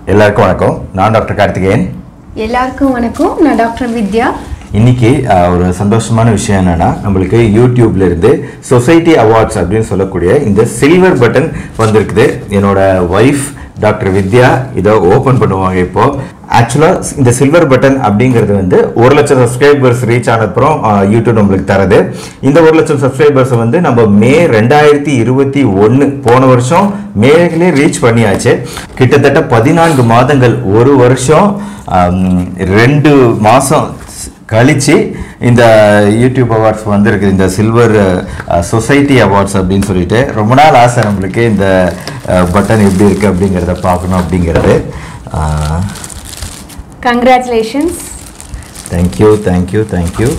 எல்லாருக்கும் வணக்கம் நான் டாக்டர் கார்த்திகேயன் எல்லாருக்கும் வணக்கம் நான் டாக்டர் வித்யா இன்னைக்கு அஹ், ஒரு சந்தோஷமான விஷயம் என்னன்னா நம்மளுக்கு யூடியூப்ல இருந்து சொசைட்டி அவார்ட்ஸ் அப்படின்னு சொல்லக்கூடிய இந்த சில்வர் பட்டன் வந்திருக்குது என்னோட ஒய்ஃப் டாக்டர் வித்யா இதை ஓபன் பண்ணுவாங்க இப்போ ஆக்சுவலாக இந்த சில்வர் பட்டன் அப்படிங்கிறது வந்து ஒரு லட்சம் சப்ஸ்கிரைபர்ஸ் ரீச் ஆனப்புறம் அஹ், யூடியூப் நம்மளுக்கு தரது இந்த ஒரு லட்சம் சப்ஸ்கிரைபர்ஸை வந்து நம்ம மே ரெண்டாயிரத்தி இருபத்தி ஒன்று போன வருஷம் மேலே ரீச் பண்ணியாச்சு கிட்டத்தட்ட பதினான்கு மாதங்கள் ஒரு வருஷம் அம், ரெண்டு மாதம் கழிச்சு இந்த யூடியூப் அவார்ட்ஸ் வந்திருக்கு இந்த சில்வர் சொசைட்டி அவார்ட்ஸ் அப்படின்னு சொல்லிட்டு ரொம்ப நாள் ஆசை நம்மளுக்கு இந்த பட்டன் எப்படி இருக்கு அப்படிங்கிறத பார்க்கணும் அப்படிங்கிறது congratulations thank you thank you thank you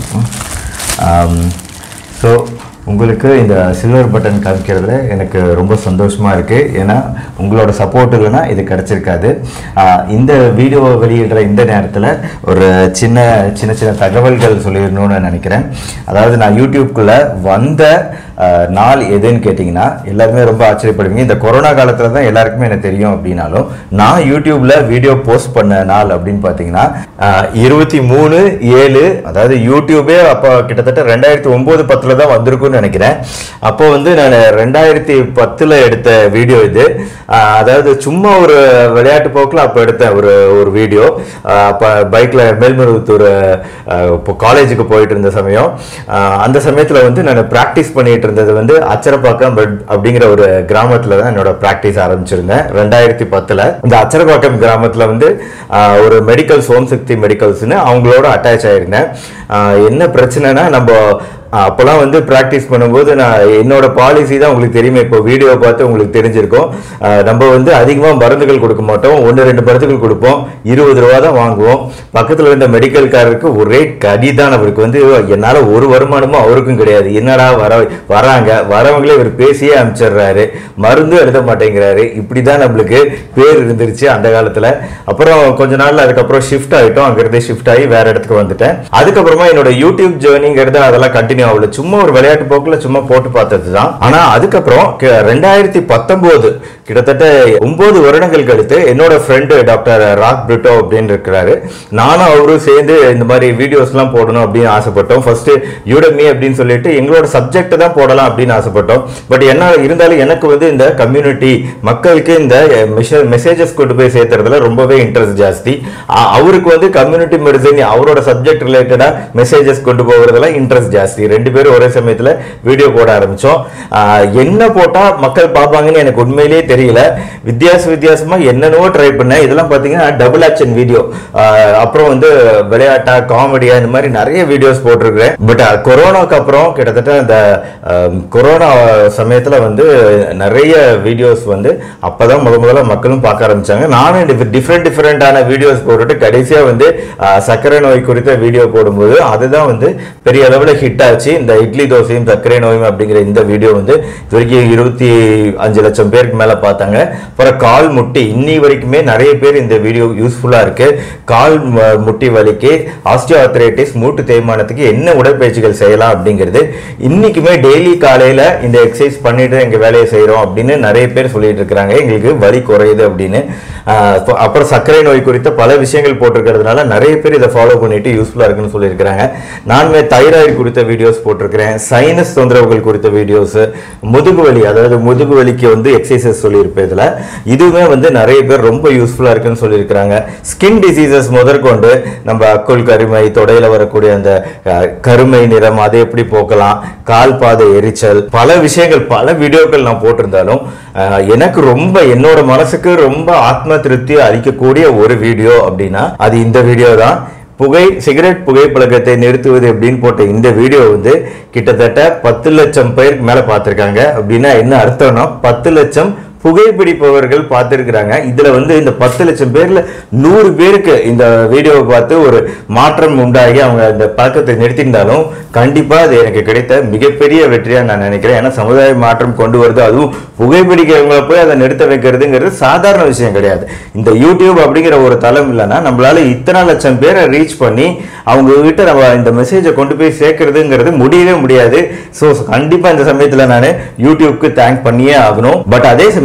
so உங்களுக்கு இந்த சில்வர் பட்டன் காமிக்கிறதுல எனக்கு ரொம்ப சந்தோஷமாக இருக்குது ஏன்னா உங்களோட சப்போர்ட் இல்லைன்னா இது கிடச்சிருக்காது ஆஹ் இந்த வீடியோ வெளியிடுற இந்த நேரத்தில் ஒரு சின்ன சின்ன சின்ன தகவல்கள் சொல்லிடணும்னு நினைக்கிறேன் அதாவது நான் யூடியூப்குள்ளே வந்த ஆஹ் நாள் எதுன்னு கேட்டிங்கன்னா எல்லாருமே ரொம்ப ஆச்சரியப்படுவீங்க இந்த கொரோனா காலத்தில் தான் எல்லாருக்குமே எனக்கு தெரியும் அப்படின்னாலும் நான் யூடியூப்ல வீடியோ போஸ்ட் பண்ண நாள் அப்படின்னு பார்த்தீங்கன்னா இருபத்தி மூணு ஏழு அதாவது யூடியூபே அப்போ கிட்டத்தட்ட ரெண்டாயிரத்தி ஒம்பது பத்தில் தான் வந்திருக்கும்னு நினைக்கிறேன் அப்போ வந்து நான் ரெண்டாயிரத்தி பத்தில் எடுத்த வீடியோ இது ஆஹ் அதாவது சும்மா ஒரு விளையாட்டு போக்கில் அப்போ எடுத்தேன் ஒரு ஒரு வீடியோ அப்போ பைக்கில் மேல்மருவத்தூர் ஆஹ் இப்போ காலேஜுக்கு போயிட்டு இருந்த சமயம் ஆஹ் அந்த சமயத்தில் வந்து நான் ப்ராக்டிஸ் பண்ணிட்டு இருந்தது வந்து அச்சரப்பாக்கம் பட் அப்படிங்கிற ஒரு கிராமத்தில் தான் என்னோட ப்ராக்டிஸ் ஆரம்பிச்சிருந்தேன் ரெண்டாயிரத்தி பத்தில் இந்த அச்சரப்பாக்கம் கிராமத்தில் வந்து ஆஹ் ஒரு மெடிக்கல்ஸ் ஓம் சக்தி மெடிக்கல்ஸ்னு அவங்களோட அட்டாச் ஆயிருந்தேன் ஆஹ் என்ன பிரச்சனைனா நம்ம ஆஹ் அப்போல்லாம் வந்து ப்ராக்டிஸ் பண்ணும்போது நான் என்னோட பாலிசி தான் உங்களுக்கு தெரியுமே இப்போ வீடியோ பார்த்து உங்களுக்கு தெரிஞ்சிருக்கும் ஆஹ் நம்ம வந்து அதிகமாக மருந்துகள் கொடுக்க மாட்டோம் ஒன்று ரெண்டு மருந்துகள் கொடுப்போம் இருபது ரூபா தான் வாங்குவோம் பக்கத்தில் இருந்த மெடிக்கல்காரருக்கு ஒரே கடி தான் அவருக்கு வந்து என்னால் ஒரு வருமானமும் அவருக்கும் கிடையாது என்னடா வர வராங்க வரவங்களே இவர் பேசியே அனுப்பிச்சிடுறாரு மருந்தும் எழுத மாட்டேங்கிறாரு இப்படி தான் நம்மளுக்கு பேர் இருந்துருச்சு அந்த காலத்தில் அப்புறம் கொஞ்ச நாள்ல அதுக்கப்புறம் ஷிஃப்ட் ஆகிட்டோம் அங்கிருந்து ஷிஃப்ட் ஆகி வேற இடத்துக்கு வந்துட்டேன் அதுக்கப்புறமா என்னோட யூடியூப் ஜேர்னிங்கிறது அதெல்லாம் கண்டினியூ ஆகல சும்மா ஒரு விளையாட்டு போக்கில் சும்மா போட்டு பார்த்தது தான் ஆனால் அதுக்கப்புறம் க- ரெண்டாயிரத்தி பத்தொம்போது கிட்டத்தட்ட ஒன்பது வருடங்கள் கழித்து என்னோட ஃப்ரெண்டு டாக்டர் ராக் பிரிட்டோ அப்படின்னு இருக்கிறாரு நானும் அவரும் சேர்ந்து இந்த மாதிரி வீடியோஸ்லாம் போடணும் அப்படின்னு ஆசைப்பட்டோம் ஃபர்ஸ்ட் யூடமி அப்படின்னு சொல்லிட்டு எங்களோட சப்ஜெக்ட் தான் போடலாம் அப்படின்னு ஆசைப்பட்டோம் பட் என்ன இருந்தாலும் எனக்கு வந்து இந்த கம்யூனிட்டி மக்களுக்கு இந்த மெசேஜஸ் கொண்டு போய் சேர்த்துறதுல ரொம்பவே இன்ட்ரெஸ்ட் ஜாஸ்தி அ- அவருக்கு வந்து கம்யூனிட்டி மெடிசன் அவரோட சப்ஜெக்ட் ரிலேட்டடா மெசேஜஸ் கொண்டு போகிறதுல இன்ட்ரெஸ்ட் ஜாஸ்தி ரெண்டு பேரும் ஒரே சமயத்துல வீடியோ போட ஆரம்பிச்சோம் ஆஹ் என்ன போட்டா மக்கள் பார்ப்பாங்கன்னு எனக்கு உண்மையிலேயே தெரியல வித்தியாச வித்தியாசமா என்னென்னவோ ட்ரை பண்ணேன் இதெல்லாம் பாத்தீங்கன்னா டபுள் ஆக்ஷன் வீடியோ அப்புறம் வந்து விளையாட்டா காமெடியா இந்த மாதிரி நிறைய வீடியோஸ் போட்டிருக்கிறேன் பட் கொரோனாக்கு அப்புறம் கிட்டத்தட்ட இந்த ஆஹ், கொரோனா சமயத்துல வந்து நிறைய வீடியோஸ் வந்து அப்பதான் முத முதல்ல மக்களும் பார்க்க ஆரம்பிச்சாங்க நானும் டிஃப்ரெண்ட் டிஃப்ரெண்டான வீடியோஸ் போட்டுட்டு கடைசியா வந்து ஆஹ், சர்க்கரை நோய் குறித்த வீடியோ போடும்போது அதுதான் வந்து பெரிய அளவில் ஹிட் ஆச்சு இந்த இட்லி தோசையும் சர்க்கரை நோயும் அப்படிங்கிற இந்த வீடியோ வந்து இது வரைக்கும் இருபத்தி அஞ்சு லட்சம் பேருக்கு மேல பார்த்தாங்க அப்புறம் கால் முட்டி இன்னி வரைக்குமே நிறைய பேர் இந்த வீடியோ யூஸ்ஃபுல்லா இருக்கு கால் ம- முட்டி வலிக்கு ஆஸ்டியோஆர்த்ரைட்டிஸ் மூட்டு தேய்மானத்துக்கு என்ன உடற்பயிற்சிகள் செய்யலாம் அப்படிங்கிறது இன்னைக்குமே டெய்லி காலையில இந்த எக்ஸசைஸ் பண்ணிட்டு எங்க வேலையை செய்றோம் அப்படின்னு நிறைய பேர் சொல்லிட்டு இருக்கிறாங்க எங்களுக்கு வலி குறையுது அப்படின்னு ஆஹ் அப்ப- அப்புறம் சர்க்கரை நோய் குறித்த பல விஷயங்கள் போட்டிருக்கிறதுனால நிறைய பேர் இதை ஃபாலோ பண்ணிட்டு யூஸ்ஃபுல்லா இருக்குன்னு சொல்லியிருக்கிறாங்க நானுமே தைராய்டு குறித்த வீடியோஸ் போட்டிருக்கிறேன் சைனஸ் தொந்தரவுகள் குறித்த வீடியோஸ் முதுகு வலி அதாவது முதுகு வலிக்கு வந்து எக்ஸசைசஸ் சொல்லியிருப்பேன் இதுல இதுவுமே வந்து நிறைய பேர் ரொம்ப யூஸ்ஃபுல்லா இருக்குன்னு சொல்லியிருக்கிறாங்க ஸ்கின் டிசீசஸ் முதற்கொண்டு நம்ம அக்குள் கருமை தொடையில வரக்கூடிய அந்த அஹ், கருமை நிறம் அதை எப்படி போக்கலாம் கால் பாதை எரிச்சல் பல விஷயங்கள் பல வீடியோக்கள் நான் போட்டிருந்தாலும் அஹ், எனக்கு ரொம்ப என்னோட மனசுக்கு ரொம்ப ஆத்ம திருப்தி அளிக்கக்கூடிய ஒரு வீடியோ அப்படின்னா அது இந்த வீடியோ தான் புகை சிகரெட் புகைப்பழக்கத்தை நிறுத்துவது எப்படின்னு போட்ட இந்த வீடியோ வந்து கிட்டத்தட்ட பத்து லட்சம் பேருக்கு மேல பார்த்திருக்காங்க அப்படின்னா என்ன அர்த்தம்னா பத்து லட்சம் புகைப்பிடிப்பவர்கள் பார்த்துருக்குறாங்க இதுல வந்து இந்த பத்து லட்சம் பேர்ல நூறு பேருக்கு இந்த வீடியோவை பார்த்து ஒரு மாற்றம் உண்டாகி அவங்க இந்த பழக்கத்தை நிறுத்தியிருந்தாலும் கண்டிப்பா அது எனக்கு கிடைத்த மிகப்பெரிய வெற்றியா நான் நினைக்கிறேன் ஏன்னா சமுதாய மாற்றம் கொண்டு வருது அதுவும் புகைப்பிடிக்கிறவங்களை போய் அதை நிறுத்த வைக்கிறதுங்கிறது சாதாரண விஷயம் கிடையாது இந்த யூடியூப் அப்படிங்கிற ஒரு தளம் இல்லைன்னா நம்மளால இத்தனை லட்சம் பேரை ரீச் பண்ணி அவங்க கிட்ட நம்ம இந்த மெசேஜை கொண்டு போய் சேர்க்கறதுங்கிறது முடியவே முடியாது ஸோ கண்டிப்பா இந்த சமயத்துல நான் யூடியூப்க்கு தேங்க் பண்ணியே ஆகணும் பட் அதே சமயம்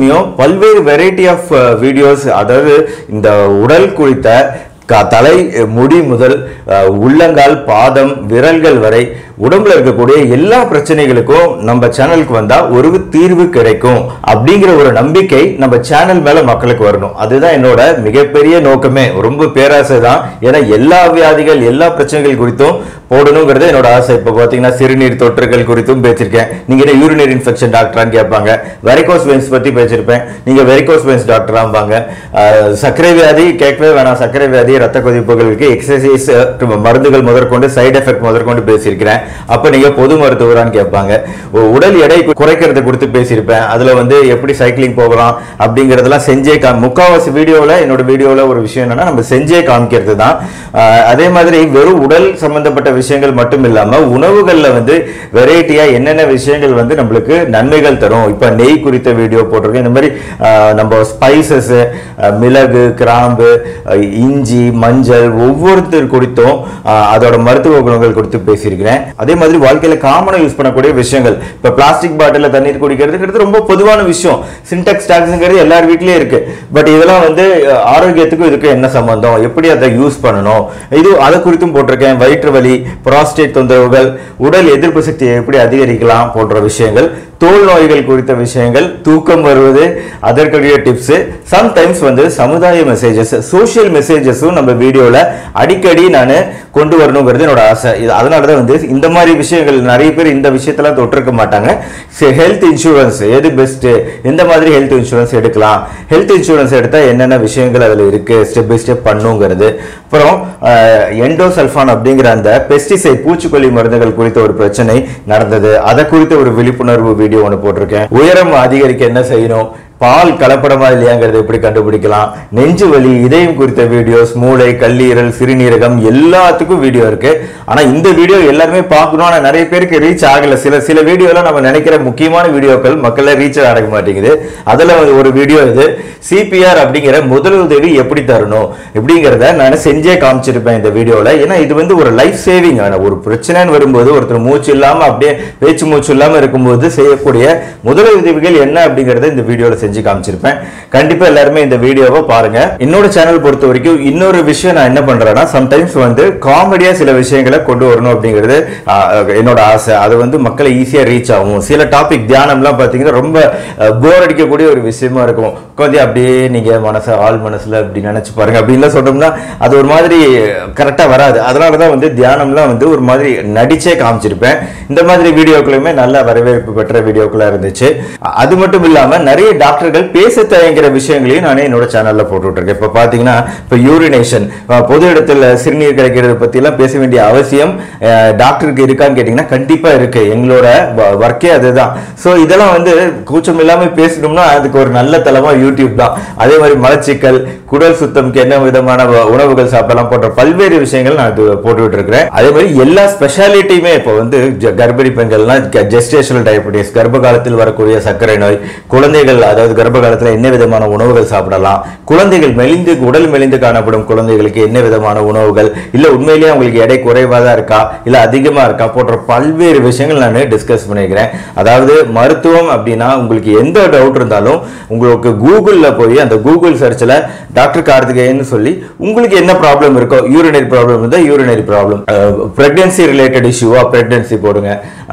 சேனல்லையும் பல்வேறு வெரைட்டி ஆஃப் வீடியோஸ் அதாவது இந்த உடல் குறித்த க- தலை முடி முதல் அஹ், உள்ளங்கால் பாதம் விரல்கள் வரை உடம்புல இருக்கக்கூடிய எல்லா பிரச்சனைகளுக்கும் நம்ம சேனலுக்கு வந்தா ஒரு தீர்வு கிடைக்கும் அப்படிங்கிற ஒரு நம்பிக்கை நம்ம சேனல் மேல மக்களுக்கு வரணும் அதுதான் என்னோட மிகப்பெரிய நோக்கமே ரொம்ப பேராசை தான் ஏன்னா எல்லா வியாதிகள் எல்லா பிரச்சனைகள் குறித்தும் போடணுங்கிறது என்னோட ஆசை இப்போ பார்த்தீங்கன்னா சிறுநீர் தொற்றுகள் குறித்தும் பேசியிருக்கேன் நீங்க என்ன யூரினரி இன்ஃபெக்ஷன் டாக்டரான்னு கேட்பாங்க வெரிகோஸ் வெயின்ஸ் பத்தி பேசியிருப்பேன் நீங்க வெரிகோஸ் வெயின்ஸ் டாக்டராம்பாங்க அஹ், சர்க்கரை வியாதி கேட்கவே வேணாம் சர்க்கரை வியாதி ரத்த கொதிப்புகளுக்கு எக்ஸசைஸ் மருந்துகள் முதற்கொண்டு சைடு எஃபெக்ட் முதற்கொண்டு பேசியிருக்கிறேன் அப்ப நீங்க பொது மருத்துவரான்னு கேட்பாங்க உ- உடல் எடை கு- குறைக்கிறத குறித்து பேசியிருப்பேன் அதுல வந்து எப்படி சைக்கிளிங் போகலாம் அப்படிங்கறதெல்லாம் செஞ்சே காமி முக்காவாசி வீடியோல என்னோட வீடியோல ஒரு விஷயம் என்னன்னா நம்ம செஞ்சே காமிக்கிறது தான் அஹ், அதே மாதிரி வெறும் உடல் சம்பந்தப்பட்ட விஷயங்கள் மட்டும் இல்லாம உணவுகள்ல வந்து வெரைட்டியா என்னென்ன விஷயங்கள் வந்து நம்மளுக்கு நன்மைகள் தரும் இப்ப நெய் குறித்த வீடியோ போட்டிருக்கேன் இந்த மாதிரி அஹ், நம்ம ஸ்பைசஸ் மிளகு கிராம்பு அஹ், இஞ்சி மஞ்சள் ஒவ்வொருத்தர் குறித்தும் அஹ், அதோட மருத்துவ குணங்கள் குறித்து பேசியிருக்கிறேன் அதே மாதிரி வாழ்க்கையில காமனா யூஸ் பண்ணக்கூடிய விஷயங்கள் இப்ப பிளாஸ்டிக் பாட்டில தண்ணீர் குடிக்கிறதுங்கிறது ரொம்ப பொதுவான விஷயம் சின்டெக்ஸ் டாக்ஸ்ங்கிறது எல்லார் வீட்லயும் இருக்கு பட் இதெல்லாம் வந்து அஹ், ஆரோக்கியத்துக்கும் இதுக்கு என்ன சம்பந்தம் எப்படி அதை யூஸ் பண்ணணும் இது அதை குறித்தும் போட்டிருக்கேன் வயிற்று வலி புராஸ்டேட் தொந்தரவுகள் உடல் எதிர்ப்பு சக்தியை எப்படி அதிகரிக்கலாம் போன்ற விஷயங்கள் தோல் நோய்கள் குறித்த விஷயங்கள் தூக்கம் வருவது அதற்குரிய டிப்ஸ் சம்டைம்ஸ் வந்து சமுதாய மெசேஜஸ் சோஷியல் மெசேஜஸும் நம்ம வீடியோல அடிக்கடி நான் கொண்டு வரணுங்கிறது என்னோட ஆசை இது அதனால தான் வந்து இந்த மாதிரி விஷயங்கள் நிறைய பேர் இந்த விஷயத்தெல்லாம் தொட்டிருக்க மாட்டாங்க ஹெல்த் இன்சூரன்ஸ் எது பெஸ்ட் எந்த மாதிரி ஹெல்த் இன்சூரன்ஸ் எடுக்கலாம் ஹெல்த் இன்சூரன்ஸ் எடுத்தா என்னென்ன விஷயங்கள் அதில் இருக்கு ஸ்டெப் பை ஸ்டெப் பண்ணுங்கிறது அப்புறம் எண்டோசல்ஃபான் அப்படிங்கிற அந்த பெஸ்டிசைட் பூச்சிக்கொல்லி மருந்துகள் குறித்த ஒரு பிரச்சனை நடந்தது அதை குறித்த ஒரு விழிப்புணர்வு வீடியோ ஒன்று போட்டிருக்கேன் உயரம் அதிகரிக்க என்ன செய்யணும் பால் கலப்படமா இல்லையாங்கிறத எப்படி கண்டுபிடிக்கலாம் நெஞ்சு வலி இதயம் குறித்த வீடியோஸ் மூளை கல்லீரல் சிறுநீரகம் எல்லாத்துக்கும் வீடியோ இருக்கு ஆனா இந்த வீடியோ எல்லாருமே பார்க்கணும் ஆனா நிறைய பேருக்கு ரீச் ஆகல சில சில வீடியோலாம் நம்ம நினைக்கிற முக்கியமான வீடியோக்கள் மக்கள்ல ரீச் ஆக மாட்டேங்குது அதுல ஒரு வீடியோ இது சிபிஆர் அப்படிங்கிற முதலுதவி எப்படி தரணும் இப்படிங்கிறத நான் செஞ்சே காமிச்சிருப்பேன் இந்த வீடியோல ஏன்னா இது வந்து ஒரு லைஃப் சேவிங் ஆன ஒரு பிரச்சனைன்னு வரும்போது ஒருத்தர் மூச்சு இல்லாம அப்படியே பேச்சு மூச்சு இல்லாம இருக்கும்போது செய்யக்கூடிய முதலுதவிகள் என்ன அப்படிங்கறத இந்த வீடியோல செஞ்சு காமிச்சிருப்பேன் கண்டிப்பா எல்லாருமே இந்த வீடியோவை பாருங்க என்னோட சேனல் பொறுத்த வரைக்கும் இன்னொரு விஷயம் நான் என்ன பண்றேன்னா சம்டைம்ஸ் வந்து காமெடியா சில விஷயங்களை கொண்டு வரணும் அப்படிங்கிறது ஆஹ், என்னோட ஆசை அது வந்து மக்களை ஈஸியா ரீச் ஆகும் சில டாபிக் தியானம்லாம் பாத்தீங்கன்னா ரொம்ப போர் அடிக்கக்கூடிய ஒரு விஷயமா இருக்கும் கொஞ்சம் அப்படியே நீங்க மனசை ஆள் மனசுல அப்படி நினைச்சு பாருங்க அப்படின்லாம் சொன்னோம்னா அது ஒரு மாதிரி கரெக்டா வராது அதனாலதான் வந்து தியானம்லாம் வந்து ஒரு மாதிரி நடிச்சே காமிச்சிருப்பேன் இந்த மாதிரி வீடியோக்களுமே நல்ல வரவேற்பு பெற்ற வீடியோக்களா இருந்துச்சு அது மட்டும் இல்லாம நிறைய டாக்டர்கள் பேச தயங்குற விஷயங்களையும் நானே என்னோட சேனல்ல போட்டுட்டு இருக்கேன் இப்ப பாத்தீங்கன்னா இப்ப யூரினேஷன் பொது இடத்துல சிறுநீர் கிடைக்கிறது பத்தி எல்லாம் பேச வேண்டிய அவசியம் அஹ், டாக்டருக்கு இருக்கான்னு கேட்டீங்கன்னா கண்டிப்பா இருக்கு எங்களோட ஒர்க்கே அதுதான் சோ இதெல்லாம் வந்து கூச்சம் இல்லாம பேசணும்னா அதுக்கு ஒரு நல்ல தளமா யூடியூப் தான் அதே மாதிரி மலச்சிக்கல் குடல் சுத்தம்க்கு என்ன விதமான வ- உணவுகள் சாப்பிடலாம் போன்ற பல்வேறு விஷயங்கள் நான் இது போட்டுக்கிட்டு இருக்கிறேன் அதே மாதிரி எல்லா ஸ்பெஷாலிட்டியுமே இப்போ வந்து ஜ- கர்ப்பிணி பெண்கள்லாம் ஜெஸ்டேஷனல் டயபெட்டிஸ் கர்ப்ப காலத்தில் வரக்கூடிய சர்க்கரை நோய் குழந்தைகள் அதாவது கர்ப்ப காலத்தில் என்ன விதமான உணவுகள் சாப்பிடலாம் குழந்தைகள் மெலிந்து உடல் மெலிந்து காணப்படும் குழந்தைகளுக்கு என்ன விதமான உணவுகள் இல்ல உண்மையிலேயே அவங்களுக்கு எடை குறைவா தான் இருக்கா இல்ல அதிகமா இருக்கா போன்ற பல்வேறு விஷயங்கள் நான் டிஸ்கஸ் பண்ணிக்கிறேன் அதாவது மருத்துவம் அப்படின்னா உங்களுக்கு எந்த டவுட் இருந்தாலும் உங்களுக்கு கூகுள்ல போய் அந்த கூகுள் சர்ச்ல டாக்டர் கார்த்திகேயன் சொல்லி உங்களுக்கு என்ன ப்ராப்ளம் இருக்கோ யூரினரி ப்ராப்ளம் இருந்தால் யூரினரி ப்ராப்ளம் பிரெக்னன்சி ரிலேட்டட் இஷ்யூவா பிரெக்னன்சி போடுங்க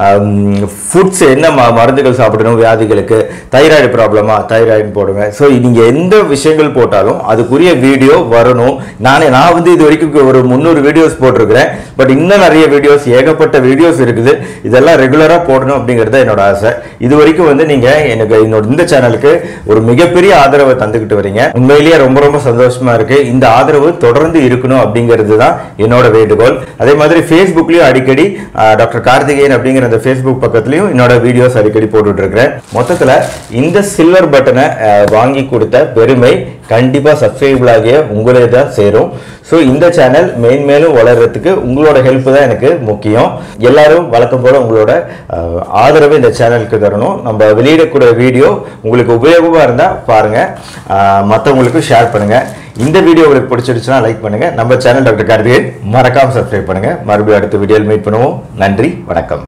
ஃபுட்ஸ் என்ன ம- மருந்துகள் சாப்பிடணும் வியாதிகளுக்கு தைராய்டு ப்ராப்ளமா தைராய்டு போடுங்க ஸோ நீங்க எந்த விஷயங்கள் போட்டாலும் அதுக்குரிய வீடியோ வரணும் நானே நான் வந்து இது வரைக்கும் ஒரு முந்நூறு வீடியோஸ் போட்டிருக்கிறேன் பட் இன்னும் நிறைய வீடியோஸ் ஏகப்பட்ட வீடியோஸ் இருக்குது இதெல்லாம் ரெகுலரா போடணும் அப்படிங்கிறது என்னோட ஆசை இது வரைக்கும் வந்து நீங்க எனக்கு என்னோட இந்த சேனலுக்கு ஒரு மிகப்பெரிய ஆதரவை தந்துக்கிட்டு வரீங்க உண்மையிலேயே ரொம்ப ரொம்ப சந்தோஷமா இருக்கு இந்த ஆதரவு தொடர்ந்து இருக்கணும் அப்படிங்கிறது தான் என்னோட வேண்டுகோள் அதே மாதிரி ஃபேஸ்புக்லயும் அடிக்கடி ஆஹ், டாக்டர் கார்த்திகேயன் அப்படிங்கிற அந்த ஃபேஸ்புக் பக்கத்துலயும் என்னோட வீடியோஸ் அடிக்கடி போட்டுட்டு இருக்கிறேன் மொத்தத்துல இந்த சில்வர் பட்டனை வாங்கி கொடுத்த பெருமை கண்டிப்பா சப்ஸ்கிரைபிள் ஆகிய உங்களே தான் சேரும் ஸோ இந்த சேனல் மேன்மேலும் வளர்றதுக்கு உங்களோட ஹெல்ப் தான் எனக்கு முக்கியம் எல்லாரும் வழக்கம் போல உங்களோட அஹ், ஆதரவை இந்த சேனலுக்கு தரணும் நம்ம வெளியிடக்கூடிய வீடியோ உங்களுக்கு உபயோகமாக இருந்தால் பாருங்க மற்றவங்களுக்கு ஷேர் பண்ணுங்க இந்த வீடியோ உங்களுக்கு பிடிச்சிருச்சுன்னா லைக் பண்ணுங்க நம்ம சேனல் டாக்டர் கார்த்திகேயன் மறக்காம சப்ஸ்கிரைப் பண்ணுங்க மறுபடியும் அடுத்த வீடியோவில் மீட் பண்ணுவோம் நன்றி வணக்கம்